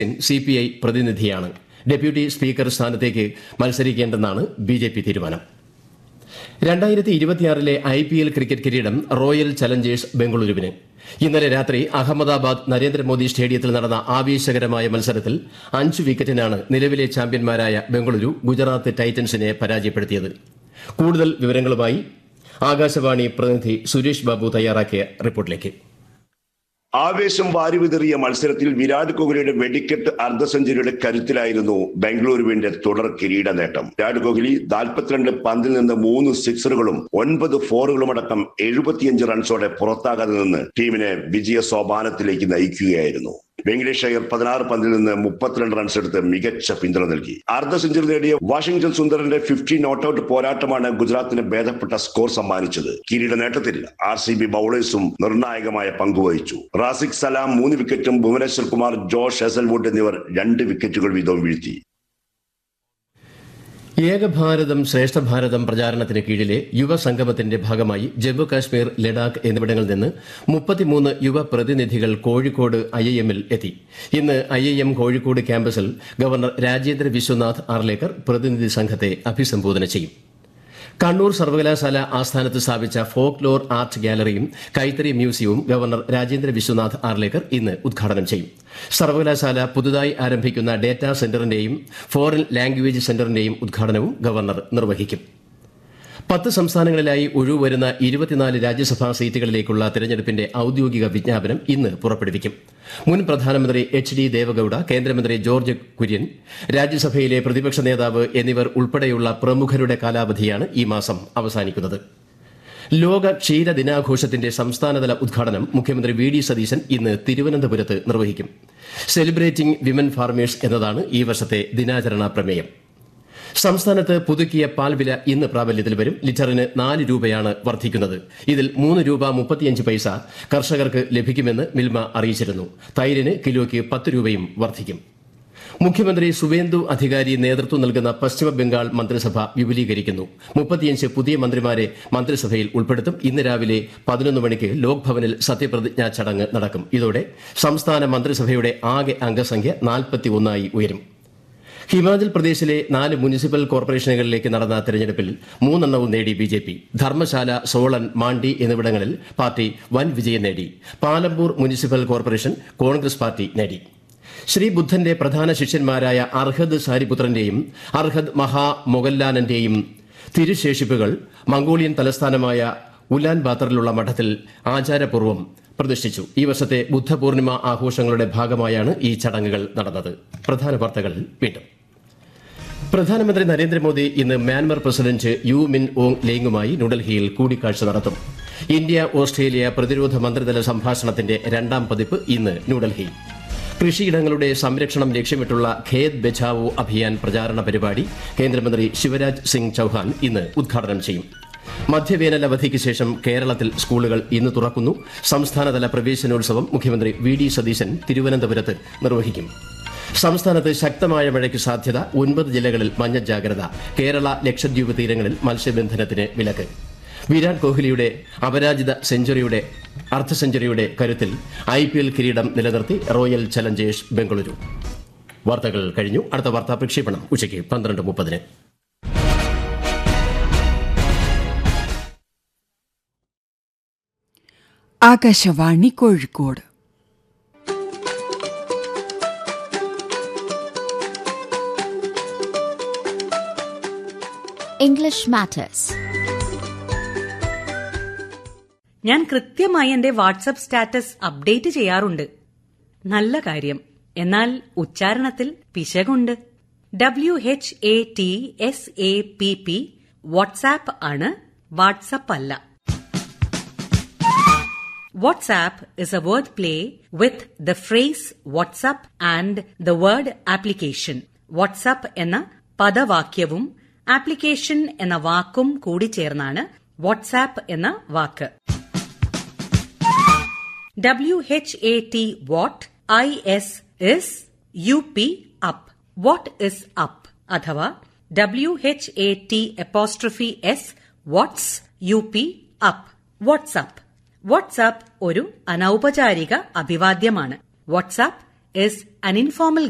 C P I പ്രതിനിധിയാണ് deputy speaker സ്ഥാനത്തേക്ക് മത്സരിക്കേണ്ടെന്നാണ് ബി ജെ പി തീരുമാനം രണ്ടായിരത്തി ഇരുപത്തിയാറിലെ ഐ പി എൽ ക്രിക്കറ്റ് കിരീടം റോയൽ ചലഞ്ചേഴ്സ് ബംഗളൂരുവിന് ഇന്നലെ രാത്രി അഹമ്മദാബാദ് നരേന്ദ്രമോദി സ്റ്റേഡിയത്തിൽ നടന്ന ആവേശകരമായ മത്സരത്തിൽ അഞ്ച് വിക്കറ്റിനാണ് നിലവിലെ ചാമ്പ്യന്മാരായ ബംഗളൂരു ഗുജറാത്ത് ടൈറ്റൻസിനെ പരാജയപ്പെടുത്തിയത് കൂടുതൽ വിവരങ്ങളുമായി ആകാശവാണി പ്രതിനിധി സുരേഷ് ബാബു തയ്യാറാക്കിയ റിപ്പോർട്ടിലേക്ക് ആവേശം വാരിവിതറിയ മത്സരത്തിൽ വിരാട് കോഹ്ലിയുടെ വെടിക്കെട്ട് അർദ്ധ സെഞ്ചുറിയുടെ കരുത്തിലായിരുന്നു ബംഗളൂരുവിന്റെ തുടർ കിരീട നേട്ടം വിരാട് കോഹ്ലി നാൽപ്പത്തിരണ്ട് പന്തിൽ നിന്ന് മൂന്ന് സിക്സറുകളും ഒൻപത് ഫോറുകളും അടക്കം എഴുപത്തിയഞ്ച് റൺസോടെ പുറത്താകാതെ നിന്ന് ടീമിനെ വിജയ സോപാനത്തിലേക്ക് നയിക്കുകയായിരുന്നു വെങ്കടേഷ് അയ്യർ പതിനാറ് പന്തിൽ നിന്ന് മുപ്പത്തിരണ്ട് റൺസ് എടുത്ത് മികച്ച പിന്തുണ നൽകി അർദ്ധ സെഞ്ചുറി നേടിയ വാഷിംഗ്ടൺ സുന്ദറിന്റെ ഫിഫ്റ്റി നോട്ടൌട്ട് പോരാട്ടമാണ് ഗുജറാത്തിന് ഭേദപ്പെട്ട സ്കോർ സമ്മാനിച്ചത് കിരീട നേട്ടത്തിൽ ആർ സി ബി ബൌളേഴ്സും നിർണായകമായ പങ്കുവഹിച്ചു റാസിഖ് സലാം മൂന്ന് വിക്കറ്റും ഭുവനേശ്വർ കുമാർ ജോഷ് ഹെസൽവുഡ് എന്നിവർ രണ്ട് വിക്കറ്റുകൾ വീതവും വീഴ്ത്തി ഏകഭാരതം ശ്രേഷ്ഠ ഭാരതം പ്രചാരണത്തിന് കീഴിലെ യുവസംഗമത്തിന്റെ ഭാഗമായി ജമ്മു കാശ്മീർ ലഡാക്ക് എന്നിവിടങ്ങളിൽ നിന്ന് മുപ്പത്തിമൂന്ന് യുവ പ്രതിനിധികൾ കോഴിക്കോട് ഐ ഐ എമ്മിൽ എത്തി ഇന്ന് ഐ ഐ എം കോഴിക്കോട് ക്യാമ്പസിൽ ഗവർണർ രാജേന്ദ്ര വിശ്വനാഥ് ആർലേക്കർ പ്രതിനിധി സംഘത്തെ അഭിസംബോധന ചെയ്യും കണ്ണൂർ സർവകലാശാല ആസ്ഥാനത്ത് സ്ഥാപിച്ച ഫോക്ക് ലോർ ആർട്ട് ഗാലറിയും കൈത്തറി മ്യൂസിയവും ഗവർണർ രാജേന്ദ്ര വിശ്വനാഥ് ആർലേക്കർ ഇന്ന് ഉദ്ഘാടനം ചെയ്യും സർവകലാശാല പുതുതായി ആരംഭിക്കുന്ന ഡേറ്റാ സെന്ററിന്റെയും ഫോറിൻ ലാംഗ്വേജ് സെന്ററിന്റെയും ഉദ്ഘാടനവും ഗവർണർ നിർവഹിക്കും പത്ത് സംസ്ഥാനങ്ങളിലായി ഒഴിവുവരുന്ന ഇരുപത്തിനാല് രാജ്യസഭാ സീറ്റുകളിലേക്കുള്ള തെരഞ്ഞെടുപ്പിന്റെ ഔദ്യോഗിക വിജ്ഞാപനം ഇന്ന് പുറപ്പെടുവിക്കും മുൻ പ്രധാനമന്ത്രി എച്ച് ഡി ദേവഗൌഡ കേന്ദ്രമന്ത്രി ജോർജ് കുര്യൻ രാജ്യസഭയിലെ പ്രതിപക്ഷ നേതാവ് എന്നിവർ ഉൾപ്പെടെയുള്ള പ്രമുഖരുടെ കാലാവധിയാണ് ഈ മാസം അവസാനിക്കുന്നത് ലോക ക്ഷീര ദിനാഘോഷത്തിന്റെ സംസ്ഥാനതല ഉദ്ഘാടനം മുഖ്യമന്ത്രി വി ഡി സതീശൻ ഇന്ന് തിരുവനന്തപുരത്ത് നിർവഹിക്കും സെലിബ്രേറ്റിംഗ് വിമൻ ഫാർമേഴ്സ് എന്നതാണ് ഈ വർഷത്തെ ദിനാചരണ പ്രമേയം സംസ്ഥാനത്ത് പുതുക്കിയ പാൽ വില ഇന്ന് പ്രാബല്യത്തിൽ വരും ലിറ്ററിന് നാല് രൂപയാണ് വർദ്ധിക്കുന്നത് ഇതിൽ മൂന്ന് രൂപ മുപ്പത്തിയഞ്ച് പൈസ കർഷകർക്ക് ലഭിക്കുമെന്ന് മിൽമ അറിയിച്ചിരുന്നു തൈരിന് കിലോയ്ക്ക് പത്ത് രൂപയും വർദ്ധിക്കും മുഖ്യമന്ത്രി സുവേന്ദു അധികാരി നേതൃത്വം നൽകുന്ന പശ്ചിമ ബംഗാൾ മന്ത്രിസഭ വിപുലീകരിക്കുന്നു മുപ്പത്തിയഞ്ച് പുതിയ മന്ത്രിമാരെ മന്ത്രിസഭയിൽ ഉൾപ്പെടുത്തും ഇന്ന് രാവിലെ പതിനൊന്ന് മണിക്ക് ലോക്ഭവനിൽ സത്യപ്രതിജ്ഞാ ചടങ്ങ് നടക്കും ഇതോടെ സംസ്ഥാന മന്ത്രിസഭയുടെ ആകെ അംഗസംഖ്യ നാൽപ്പത്തിയൊന്നായി ഉയരും ഹിമാചൽ പ്രദേശിലെ നാല് മുനിസിപ്പൽ കോർപ്പറേഷനുകളിലേക്ക് നടന്ന തെരഞ്ഞെടുപ്പിൽ മൂന്നെണ്ണവും നേടി B J P Dharamshala Solan Mandi എന്നിവിടങ്ങളിൽ പാർട്ടി വൻ വിജയം നേടി Palampur municipal corporation Congress party നേടി ശ്രീബുദ്ധന്റെ പ്രധാന ശിഷ്യന്മാരായ അർഹദ് സാരിപുത്രന്റെയും അർഹദ് മഹാ മൊഗല്ലാനന്റെയും തിരുശേഷിപ്പുകൾ മംഗോളിയൻ തലസ്ഥാനമായ ഉലാൻ ബാത്തറിലുള്ള മഠത്തിൽ ആചാരപൂർവ്വം പ്രതിഷ്ഠിച്ചു ഈ വർഷത്തെ ബുദ്ധപൂർണിമ ആഘോഷങ്ങളുടെ ഭാഗമായാണ് ഈ ചടങ്ങുകൾ നടന്നത് പ്രധാന വാർത്തകൾ വീണ്ടും പ്രധാനമന്ത്രി നരേന്ദ്രമോദി ഇന്ന് Myanmar president U Min Aung ലേങ്ങുമായി ന്യൂഡൽഹിയിൽ കൂടിക്കാഴ്ച നടത്തും ഇന്ത്യ ഓസ്ട്രേലിയ പ്രതിരോധ മന്ത്രിതല സംഭാഷണത്തിന്റെ രണ്ടാം പതിപ്പ് ഇന്ന് ന്യൂഡൽഹി കൃഷിയിടങ്ങളുടെ സംരക്ഷണം ലക്ഷ്യമിട്ടുള്ള ഖേത് ബച്ചാവോ അഭിയാൻ പ്രചാരണ പരിപാടി കേന്ദ്രമന്ത്രി ശിവരാജ് സിംഗ് ചൌഹാൻ ഇന്ന് ഉദ്ഘാടനം ചെയ്യും മധ്യവേനൽ അവധിക്ക് ശേഷം കേരളത്തിൽ സ്കൂളുകൾ ഇന്ന് തുറക്കുന്നു സംസ്ഥാനതല പ്രവേശനോത്സവം മുഖ്യമന്ത്രി വി ഡി സതീശൻ തിരുവനന്തപുരത്ത് നിർവഹിക്കും സംസ്ഥാനത്ത് ശക്തമായ മഴയ്ക്ക് സാധ്യത ഒൻപത് ജില്ലകളിൽ മഞ്ഞ ജാഗ്രത കേരള ലക്ഷദ്വീപ് തീരങ്ങളിൽ മത്സ്യബന്ധനത്തിന് വിലക്ക് വിരാട് കോഹ്ലിയുടെ അപരാജിത സെഞ്ചുറിയുടെ അർദ്ധ സെഞ്ചുറിയുടെ കരുത്തിൽ ഐ പി എൽ കിരീടം നിലനിർത്തി റോയൽ ചലഞ്ചേഴ്സ് ബംഗളൂരു വാർത്തകൾ കഴിഞ്ഞു അടുത്ത വാർത്താ പ്രക്ഷേപണം ഉച്ചയ്ക്ക് പന്ത്രണ്ട് മുപ്പതിന് ആകാശവാണി കോഴിക്കോട് English Matters. ഞാൻ കൃത്യമായി എന്റെ വാട്സപ്പ് സ്റ്റാറ്റസ് അപ്ഡേറ്റ് ചെയ്യാറുണ്ട് നല്ല കാര്യം എന്നാൽ ഉച്ചാരണത്തിൽ പിശകുണ്ട് W H A T S A P P WhatsApp ആണ് വാട്സപ്പ് അല്ല WhatsApp is a word play with the phrase WhatsApp and the word application WhatsApp എന്ന പദവാക്യവും ആപ്ലിക്കേഷൻ എന്ന വാക്കും കൂടി ചേർന്നാണ് വാട്സാപ്പ് എന്ന വാക്ക് W H A T what I S is U P up what is up അഥവാ W H A T apostrophe S what's U P up WhatsApp WhatsApp ഒരു അനൌപചാരിക അഭിവാദ്യമാണ് വാട്സ്ആപ്പ് ഇസ് അൻ ഇൻഫോർമൽ